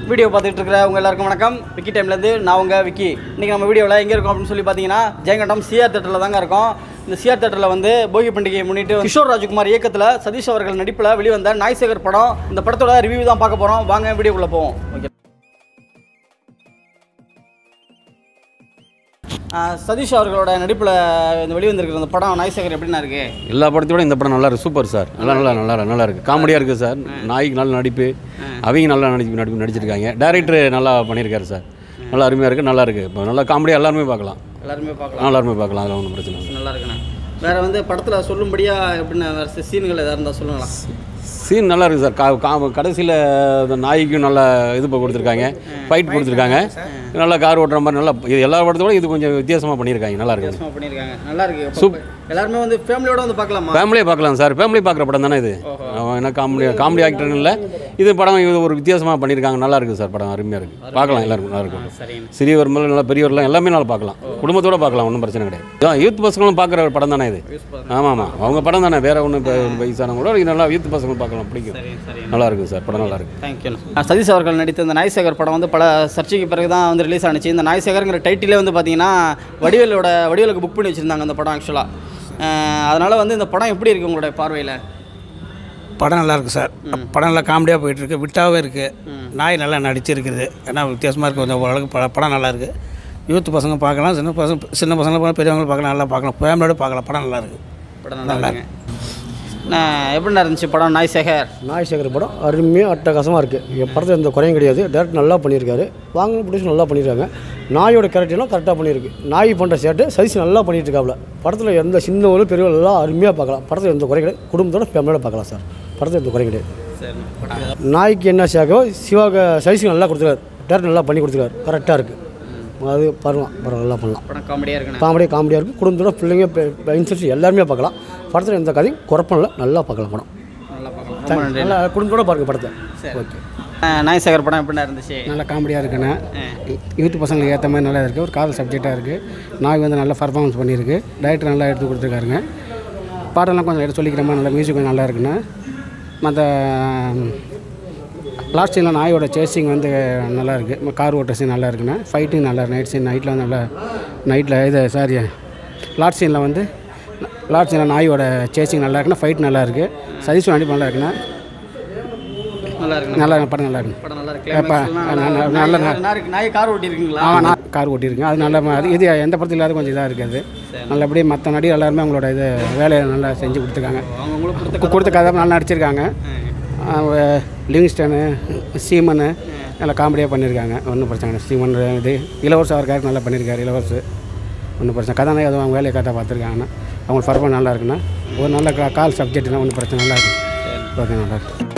video பார்த்துட்டு இருக்கிற உங்க எல்லாருக்கும் வணக்கம் விக்கி டைம்லேருந்து நான் உங்க விக்கி இன்றைக்கி நம்ம வீடியோவில் எங்கே இருக்கோம் அப்படின்னு சொல்லி பார்த்தீங்கன்னா ஜெயங்கண்டம் சிஆர் தேட்டரில் தாங்க இருக்கோம் இந்த சிஆர் தேட்டரில் வந்து போகி பண்டிகையை முன்னிட்டு கிஷோர் ராஜ்குமார் இயக்கத்தில் சதீஷ் அவர்கள் நடிப்பில் வெளிவந்த நாய்சேகர் படம் இந்த படத்தோட ரிவ்யூ தான் பார்க்க போகிறோம் வாங்க வீடியோக்குள்ளே போவோம் ஓகே சதீஷ் அவர்களோட நடிப்பில் இந்த வெளிவந்திருக்கிற இந்த படம் நாய்சேகர் எப்படின்னா இருக்கு எல்லா படத்தையோட இந்த படம் நல்லா இருக்கு சூப்பர் சார் நல்லா நல்லா நல்லா நல்லா இருக்கு காமெடியாக இருக்குது சார் நாய்க்கு நல்ல நடிப்பு அவங்க நல்லா நடிப்பு நடிப்பு நடிச்சிருக்காங்க டேரக்டர் நல்லா பண்ணியிருக்காரு சார் நல்லா அருமையாக இருக்குது நல்லா இருக்குது இப்போ நல்லா காமெடியாக எல்லாருமே பார்க்கலாம் எல்லாருமே பார்க்கலாம் எல்லாருமே பார்க்கலாம் அதில் ஒன்றும் பிரச்சனை இல்லை நல்லா இருக்குண்ணே வேற வந்து படத்தில் சொல்லும்படியா எப்படின்னா வேறு சீன்கள் எதாவது இருந்தால் சொல்லுங்களா சீன் நல்லா இருக்குது சார் கா கா கடைசியில் இந்த நாய்க்கும் நல்லா இது இப்போ கொடுத்துருக்காங்க ஃபைட் கொடுத்துருக்காங்க நல்லா கார் ஓட்டுற மாதிரி நல்லா இது எல்லா படத்தோட இது கொஞ்சம் வித்தியாசமாக பண்ணியிருக்காங்க நல்லா இருக்குது வித்தியாசமாக பண்ணியிருக்காங்க நல்லா இருக்கு சூப் எல்லாருமே வந்து ஃபேமிலியோட வந்து பார்க்கலாமா ஃபேமிலியே பார்க்கலாம் சார் ஃபேமிலி பார்க்குற படம் தானே இது அவன் என்ன காமெடி காமெடி ஆக்டர் இல்லை இது படம் இது ஒரு வித்தியாசமாக பண்ணியிருக்காங்க நல்லா இருக்குது சார் படம் அருமையாக இருக்குது பார்க்கலாம் எல்லாருக்கும் நல்லா இருக்கும் சரிங்க சிறியவர் முதல்ல நல்லா பெரியவர்லாம் எல்லாமே நல்லா பார்க்கலாம் குடும்பத்தோட பார்க்கலாம் ஒன்றும் பிரச்சனை கிடையாது இதான் யூத் பசங்களும் பார்க்குற படம் தானே இது ஆமாம் ஆமாம் அவங்க படம் தானே வேற ஒன்றும் இப்போ வயசானவங்களோ இது நல்லா யூத் பசங்க பார்க்கலாம் பிடிக்கும் சரி சரி நல்லா இருக்குது சார் படம் நல்லா இருக்குது தேங்க்யூ சதீஷ் அவர்கள் நடித்த இந்த நாய்சேகர் படம் வந்து பல சர்ச்சைக்கு பிறகு தான் வந்து ரிலீஸ் ஆனிச்சு இந்த நாய்சேகருங்கிற டைட்டிலே வந்து பார்த்தீங்கன்னா வடிவேலோட வடிவேலுக்கு புக் பண்ணி வச்சுருந்தாங்க அந்த படம் ஆக்சுவலாக அதனால் வந்து இந்த படம் எப்படி இருக்குது உங்களுடைய பார்வையில் படம் நல்லா இருக்கு சார் படம் நல்லா காமெடியாக போயிட்டுருக்கு விட்டாவே இருக்குது நாய் நல்லா நடிச்சிருக்குது ஏன்னா வித்தியாசமாக இருக்குது கொஞ்சம் ஓரளவுக்கு படம் படம் நல்லா இருக்குது யூத் பசங்க பார்க்கலாம் சின்ன பசங்க சின்ன பசங்க பார்க்கலாம் பெரியவங்க பார்க்கலாம் நல்லா பார்க்கலாம் ஃபேமிலியோட பார்க்கலாம் படம் நல்லா இருக்குது படம் நல்லா இருக்குங்க நான் எப்படிண்ணா இருந்துச்சு படம் நாய்சேகர் நாய்சேகர் படம் அருமையாக அட்டகாசமாக இருக்குது என் படத்தில் எந்த குறையும் கிடையாது டேரக்டர் நல்லா பண்ணியிருக்காரு வாங்கின ப்ரொடியூசர் நல்லா பண்ணியிருக்காங்க நாயோட கேரக்டர்லாம் கரெக்டாக பண்ணியிருக்கு நாய் பண்ணுற சேட்டு சைஸ் நல்லா பண்ணிட்டு இருக்காப்புல படத்தில் எந்த சின்னவங்களும் பெரியவங்களும் எல்லாம் அருமையாக பார்க்கலாம் படத்தில் எந்த குறை கிடையாது குடும்பத்தோட ஃபேமிலியோட பார்க்கலாம் சார் படத்தில் எந்த குறை கிடையாது சரி நாய்க்கு என்ன சேகோ சிவாக சைஸுக்கு நல்லா கொடுத்துருக்காரு டேரக்டர் நல்லா பண்ணி கொடுத்துருக்காரு கரெக்டாக இருக்குது அது பரவாயில்ல பரவாயில்ல நல்லா பண்ணலாம் படம் காமெடியாக இருக்குண்ணா காமெடியாக காமெடியாக இருக்குது குடும்பத்தோட பிள்ளைங்க இன்சர்ஸ் எல்லாருமே பார்க்கலாம் படத்தில் எந்த கதையும் குழப்பம் இல்லை நல்லா பார்க்கலாம் படம் நல்லா பார்க்கலாம் ரொம்ப நன்றி நல்லா குடும்பத்தோட பாருங்க படத்தை ஓகே அஹ் நாய்சேகர் படம் எப்படிண்ணா இருந்துச்சு நல்லா காமெடியாக இருக்குண்ணே யூத் பசங்களுக்கு ஏற்ற மாதிரி நல்லா இருக்குது ஒரு காதல் சப்ஜெக்டாக இருக்குது நாய் வந்து நல்லா பர்ஃபார்மன்ஸ் பண்ணியிருக்கு டைரக்டர் நல்லா எடுத்து கொடுத்துருக்காருங்க பாட்டெல்லாம் கொஞ்சம் எடுத்து சொல்லிக்கிற மாதிரி நல்லா மியூசிக் கொஞ்சம் நல்லா இருக்குண்ணே மற்ற லாஸ்ட் சீனில் நாயோட சேசிங் வந்து நல்லா இருக்குது கார் ஓட்டுற சீன் நல்லா இருக்குண்ணே ஃபைட்டிங் நல்லா நைட் சீன் நைட்டில் வந்து நல்லா நைட்டில் இது சாரி லாஸ்ட் சீனில் வந்து லாஸ்ட் சீனில் நாயோட சேசிங் நல்லா இருக்குண்ணா ஃபைட் நல்லா இருக்குது சதீஷ் நடிப்பு நல்லா இருக்குண்ணா நல்லா இருக்கு நல்லா படம் நல்லா இருக்கு படம் நல்லா ஏப்பா, நல்ல- இருக்கு நல்ல- நாய் நாய் நாய் கார் ஓட்டியிருக்கீங்களா ஆமாம் நான் கார் ஓட்டியிருக்கேன் அது நல்ல அது இது எந்த படத்தில் இல்லாத கொஞ்சம் இதாக இருக்குது நல்லபடியாக மற்ற நடிகர் எல்லாருமே அவங்களோட இது வேலையை நல்லா செஞ்சு கொடுத்துருக்காங்க அவங்க உங்களுக்கு கொடுத்த கு- கொடுத்த கதை நல்லா நடிச்சிருக்காங்க அவங்க லிவிங்ஸ்டனு சீமனு நல்லா காமெடியாக பண்ணியிருக்காங்க ஒன்றும் பிரச்சனை இல்லை சீமன் இது இளவரசு அவர் கேரக்டர் நல்லா பண்ணியிருக்காரு இளவரசு ஒன்றும் பிரச்சனை கதாநாயகி அதுவும் அவங்க வேலையை கரெக்டாக பார்த்துருக்காங்கன்னா அவங்க பர்ஃபார்மன்ஸ் நல்லா இருக்குன்னா ஒரு நல்ல கா கால் சப்ஜெக்ட்னா ஒன்றும் பிரச்சனை நல்லா இருக்கு ஓகே நல்லா இருக்கு